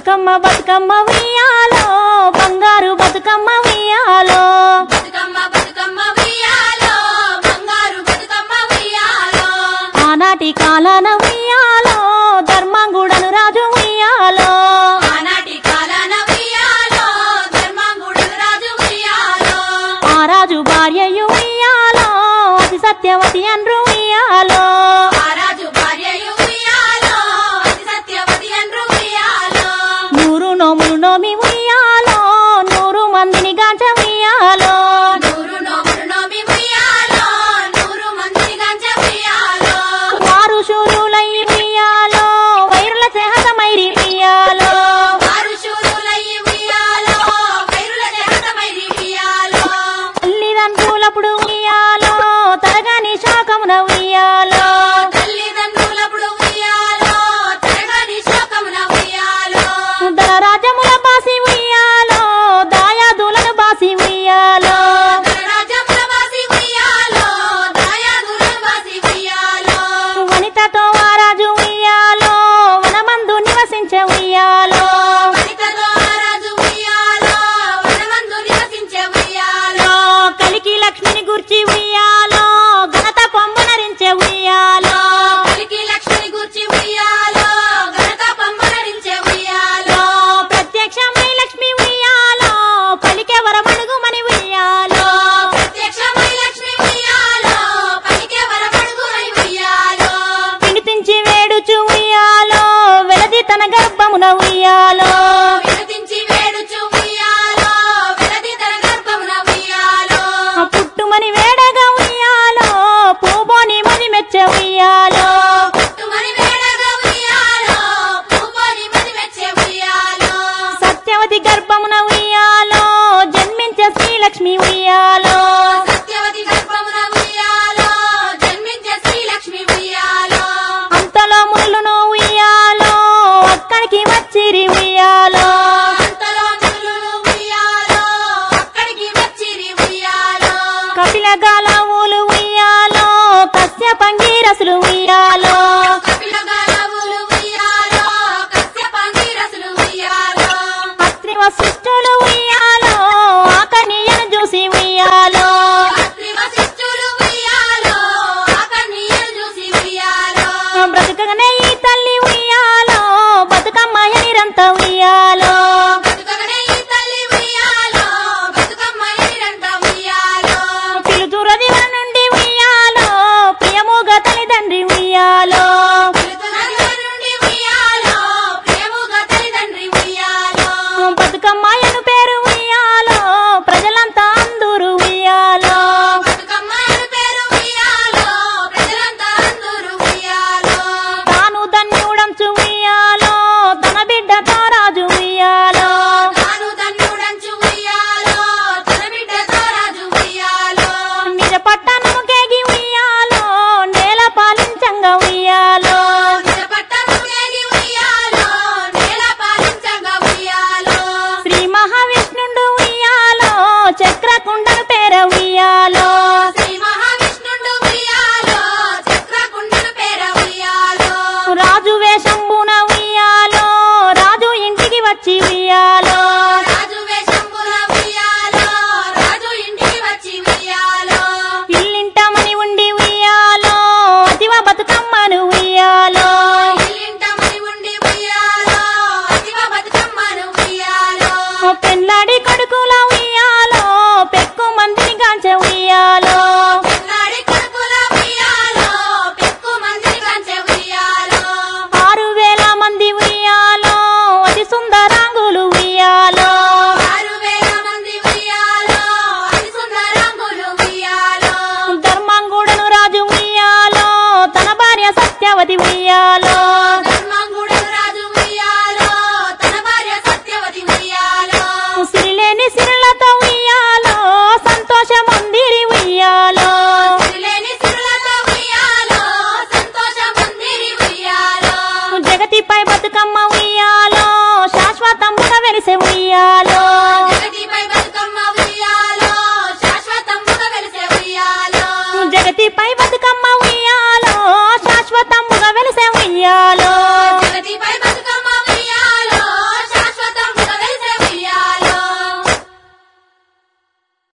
బతుకమ్మ బతుకమ్మ ఉయ్యాలో బంగారు బతుకమ్మ ఉయ్యాలో బతుకమ్మ బతుకమ్మ ఉయ్యాలో బంగారు బతుకమ్మ ఉయ్యాలో ఆనాటి కాలాన ఉయ్యాలో ధర్మంగుడను రాజు ఉయ్యాలో ఆనాటి కాలాన ఉయ్యాలో ధర్మంగుడు రాజు ఉయ్యాలో ఆ రాజు భార్యయు ఉయ్యాలో అతి సత్యవతి అన్రు ఉయ్యాలో ఆ రాజు భార్యయు ఉయ్యాలో అతి సత్యవతి అన్రు ఉయ్యాలో నూరు నోములు నోమి ఉయ్యాలో నూరు మందిని గాంచ ఉయ్యాలో నూరు నోములు నోమి ఉయ్యాలో నూరు మందిని గంజ ఉయ్యాలో వారు శూరులై ఉయ్యాలో వైరుల చేహతమైరి ఉయ్యాలో వారు శూరులయ్యి ఉయ్యాలో వైరుల దేహతమైరి ఉయ్యాలో తల్లిదండ్రులప్పుడు ఉయ్యాలో తరగని శాకమున ఉయ్యాలో తల్లిదండ్రులప్పుడు ఉయ్యాలో తరగని శోకమున ఉయ్యాలో దళ రాజ్యముల బాసి ఉయ్యాలో దాయాదులను బాసి ఉయ్యాలో ధనరాజముల వాసి ఉయ్యాలో దాయాదులను వాసి ఉయ్యాలో వనితతో ఆ రాజు ఉయ్యాలో వనమందు నివసించే ఉయ్యాలో వనితతో ఆ రాజు ఉయ్యాలో వనమందు నివసించే ఉయ్యాలో కలికి లక్ష్మిని గుర్చి ఉయ్యాలో ఘనత పొమ్మనరించే ఉయ్యాలో కలికి లక్ష్మిని గూర్చి ఉయ్యాలో ఘనత పంపనరించే ఉయ్యాలో ప్రత్యక్షమై లక్ష్మి ఉయ్యాలో పలికే వరమడుగుమని ఉయ్యాలో ప్రత్యక్షమై లక్ష్మి ఉయ్యాలో పలికే వరమడుగునై ఉయ్యాలో వినిపించి వేడుచు ఉయ్యాలో వెలది తన గర్భమున ఉయ్యాలో విడతించి వేడుచు ఉయ్యాలో వెలది తన గర్భమున ఉయ్యాలో పుట్టుమని వేడగా ఉయ్యాలో పూబోని మది మెచ్చే ఉయ్యాలో పుట్టుమని వేడగా ఉయ్యాలో పూపోని మది మెచ్చే ఉయ్యాలో సత్యవతి గర్భమున ఉయ్యాలో జన్మించే శ్రీలక్ష్మి ఉయ్యాలో సత్యవతి గర్భమున ఉయ్యాలో జన్మించే శ్రీలక్ష్మి ఉయ్యాలో అంతలో ముళ్ళును ఉయ్యాలో అక్కడికి వచ్చిరి ఉయ్యాలో అంతలో మునులు ఉయ్యాలో అక్కడికి వచ్చిరి ఉయ్యాలో కపిల గాలవులు ఉయ్యాలో కస్య పంగీరసులు ఉయ్యాలో కపిలగాలవులు ఉయ్యాలో కశ్యపాంగిరసులు ఉయ్యాలో అత్రి వశిష్ఠులు ఉయ్యాలో ఆకనియను చూసి ఉయ్యాలో అత్రి వశిష్ఠులు ఉయ్యాలో ఆకర్ణీయులు చూసి ఉయ్యాలో బ్రతుకగనే ఈ తల్లి ఉయ్యాలో బతుకమ్మ ఎనిరంత ఉయ్యాలో బతుకగనే ఈ తల్లి ఉయ్యాలో బతుకమ్మ ఎనిరంట ఉయ్యాలో పిలుతురది నుండి ఉయ్యాలో ప్రియముగా తల్లిదండ్రి ఉయ్యాలో పిలుతున్నది నుండి ఉయ్యాలో ప్రేముగా తల్లిదండ్రి ఉయ్యాలో బతుకమ్మాయను పేరు ఉయ్యాలో ప్రజలంతా అందరూ ఉయ్యాలో బతుకమ్మ అని పేరు ఉయ్యాలో ప్రజలంతా అందరూ ఉయ్యాలో తాను ధన్యుడంచు ఉయ్యాలో తన బిడ్డ తారాజు ఉయ్యాలో తాను ధన్యుడంచు ఉయ్యాలో తన బిడ్డతో రాజు ఉయ్యాలో నిజ పట్టణము కేగి ఉయ్యాలో నేల పాలించంగా ఉయ్యాలో నిజపట్టము కేగి ఉయ్యాలో నేల పాలించగా ఉయ్యాలో శ్రీ మహావిష్ణుండు ఉయ్యాలో చక్రకుండను పేర ఉయ్యాలో శ్రీ మహావిష్ణుడు ఉయ్యాలో చక్రకుండను పేర ఉయ్యాలో రాజు వేషంబున ఉయ్యాలో రాజు ఇంటికి వచ్చి ఉయ్యాలో